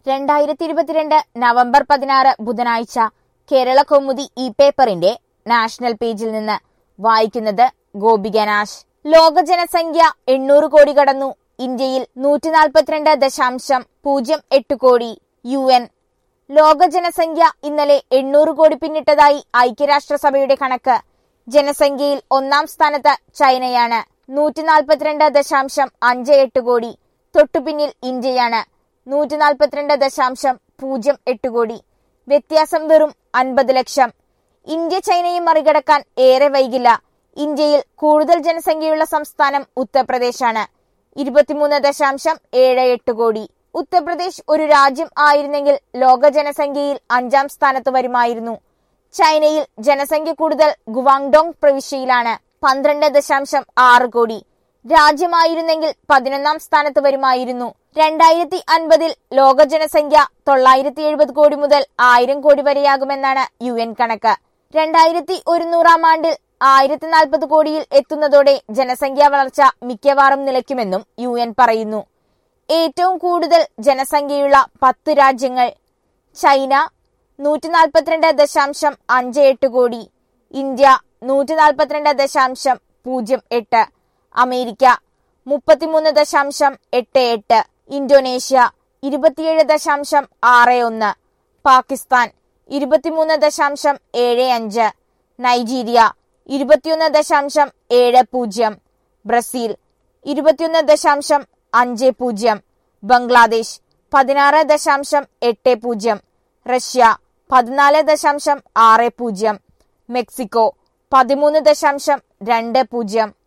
രണ്ടായിരത്തി ഇരുപത്തിരണ്ട് നവംബർ പതിനാറ് ബുധനാഴ്ച കേരള കൗമുദി ഇ പേപ്പറിന്റെ നാഷണൽ പേജിൽ നിന്ന് വായിക്കുന്നത് ഗോപിക നാശ് ലോക ജനസംഖ്യ എണ്ണൂറ് കോടി കടന്നു ഇന്ത്യയിൽ നൂറ്റി നാൽപ്പത്തിരണ്ട് ദശാംശം പൂജ്യം എട്ട് കോടി യു എൻ ലോക ജനസംഖ്യ ഇന്നലെ എണ്ണൂറ് കോടി പിന്നിട്ടതായി ഐക്യരാഷ്ട്രസഭയുടെ കണക്ക് ജനസംഖ്യയിൽ ഒന്നാം സ്ഥാനത്ത് ചൈനയാണ് നൂറ്റി നാൽപ്പത്തിരണ്ട് ദശാംശം അഞ്ച് എട്ട് കോടി തൊട്ടുപിന്നിൽ ഇന്ത്യയാണ് നൂറ്റി നാൽപ്പത്തിരണ്ട് ദശാംശം പൂജ്യം എട്ട് കോടി വ്യത്യാസം വെറും അൻപത് ലക്ഷം ഇന്ത്യ ചൈനയെ മറികടക്കാൻ ഏറെ വൈകില്ല ഇന്ത്യയിൽ കൂടുതൽ ജനസംഖ്യയുള്ള സംസ്ഥാനം ഉത്തർപ്രദേശാണ് ഇരുപത്തിമൂന്ന് ദശാംശം ഏഴ് എട്ട് കോടി ഉത്തർപ്രദേശ് ഒരു രാജ്യം ആയിരുന്നെങ്കിൽ ലോക ജനസംഖ്യയിൽ അഞ്ചാം സ്ഥാനത്ത് വരുമായിരുന്നു ചൈനയിൽ ജനസംഖ്യ കൂടുതൽ ഗുവാങ്ഡോങ് പ്രവിശ്യയിലാണ് പന്ത്രണ്ട് ദശാംശം ആറ് കോടി രാജ്യമായിരുന്നെങ്കിൽ പതിനൊന്നാം സ്ഥാനത്ത് വരുമായിരുന്നു രണ്ടായിരത്തി അൻപതിൽ ലോക ജനസംഖ്യ തൊള്ളായിരത്തി എഴുപത് കോടി മുതൽ ആയിരം കോടി വരെയാകുമെന്നാണ് യു എൻ കണക്ക് രണ്ടായിരത്തി ഒരുന്നൂറാം ആണ്ടിൽ ആയിരത്തി നാൽപ്പത് കോടിയിൽ എത്തുന്നതോടെ ജനസംഖ്യാ വളർച്ച മിക്കവാറും നിലയ്ക്കുമെന്നും യു എൻ പറയുന്നു ഏറ്റവും കൂടുതൽ ജനസംഖ്യയുള്ള പത്ത് രാജ്യങ്ങൾ ചൈന നൂറ്റി നാൽപ്പത്തിരണ്ട് ദശാംശം അഞ്ച് എട്ട് കോടി ഇന്ത്യ നൂറ്റി നാൽപ്പത്തിരണ്ട് ദശാംശം പൂജ്യം എട്ട് അമേരിക്ക മുപ്പത്തിമൂന്ന് ദശാംശം എട്ട് എട്ട് ഇന്തോനേഷ്യ ഇരുപത്തിയേഴ് ദശാംശം ആറ് ഒന്ന് പാകിസ്ഥാൻ ഇരുപത്തിമൂന്ന് ദശാംശം ഏഴ് അഞ്ച് നൈജീരിയ ഇരുപത്തിയൊന്ന് ദശാംശം ഏഴ് പൂജ്യം ബ്രസീൽ ഇരുപത്തിയൊന്ന് ദശാംശം അഞ്ച് പൂജ്യം ബംഗ്ലാദേശ് പതിനാറ് ദശാംശം എട്ട് പൂജ്യം റഷ്യ പതിനാല് ദശാംശം ആറ് പൂജ്യം മെക്സിക്കോ പതിമൂന്ന് ദശാംശം രണ്ട് പൂജ്യം